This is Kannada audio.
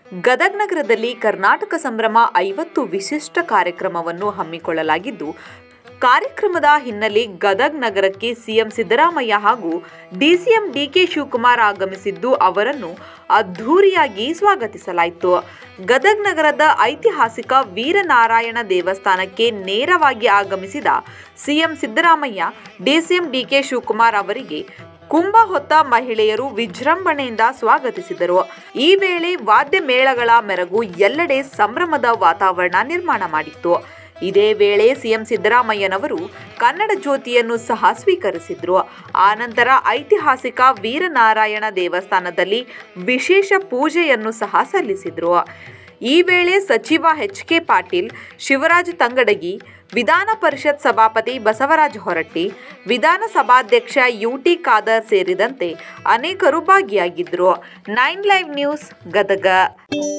ಗದಗ್ ನಗರದಲ್ಲಿ ಕರ್ನಾಟಕ ಸಂಭ್ರಮ ಐವತ್ತು ವಿಶಿಷ್ಟ ಕಾರ್ಯಕ್ರಮವನ್ನು ಹಮ್ಮಿಕೊಳ್ಳಲಾಗಿದ್ದು ಕಾರ್ಯಕ್ರಮದ ಹಿನ್ನೆಲೆ ಗದಗ್ ನಗರಕ್ಕೆ ಸಿಎಂ ಸಿದ್ದರಾಮಯ್ಯ ಹಾಗೂ ಡಿಸಿಎಂ ಡಿಕೆ ಶಿವಕುಮಾರ್ ಆಗಮಿಸಿದ್ದು ಅವರನ್ನು ಅದ್ಧೂರಿಯಾಗಿ ಸ್ವಾಗತಿಸಲಾಯಿತು ಗದಗ್ ನಗರದ ಐತಿಹಾಸಿಕ ವೀರನಾರಾಯಣ ದೇವಸ್ಥಾನಕ್ಕೆ ನೇರವಾಗಿ ಆಗಮಿಸಿದ CM Siddaramaiah DCM DK Shivakumar ಅವರಿಗೆ ಕುಂಭ ಹೊತ್ತ ಮಹಿಳೆಯರು ವಿಜೃಂಭಣೆಯಿಂದ ಸ್ವಾಗತಿಸಿದರು ಈ ವೇಳೆ ವಾದ್ಯ ಮೇಳಗಳ ಮೆರಗು ಎಲ್ಲೆಡೆ ಸಂಭ್ರಮದ ವಾತಾವರಣ ನಿರ್ಮಾಣ ಮಾಡಿತ್ತು ಇದೇ ವೇಳೆ ಸಿಎಂ ಸಿದ್ದರಾಮಯ್ಯನವರು ಕನ್ನಡ ಜ್ಯೋತಿಯನ್ನು ಸಹ ಸ್ವೀಕರಿಸಿದ್ರು ಆನಂತರ ಐತಿಹಾಸಿಕ ವೀರನಾರಾಯಣ ದೇವಸ್ಥಾನದಲ್ಲಿ ವಿಶೇಷ ಪೂಜೆಯನ್ನು ಸಹ ಸಲ್ಲಿಸಿದ್ರು ಈ ವೇಳೆ ಸಚಿವ ಎಚ್ ಕೆ ಪಾಟೀಲ್ ಶಿವರಾಜ್ ತಂಗಡಗಿ ವಿಧಾನ ಪರಿಷತ್ ಸಭಾಪತಿ ಬಸವರಾಜ ಹೊರಟ್ಟಿ ವಿಧಾನಸಭಾಧ್ಯಕ್ಷ ಯುಟಿ ಖಾದರ್ ಸೇರಿದಂತೆ ಅನೇಕರು ಭಾಗಿಯಾಗಿದ್ದರು ನೈನ್ ಲೈವ್ ನ್ಯೂಸ್ ಗದಗ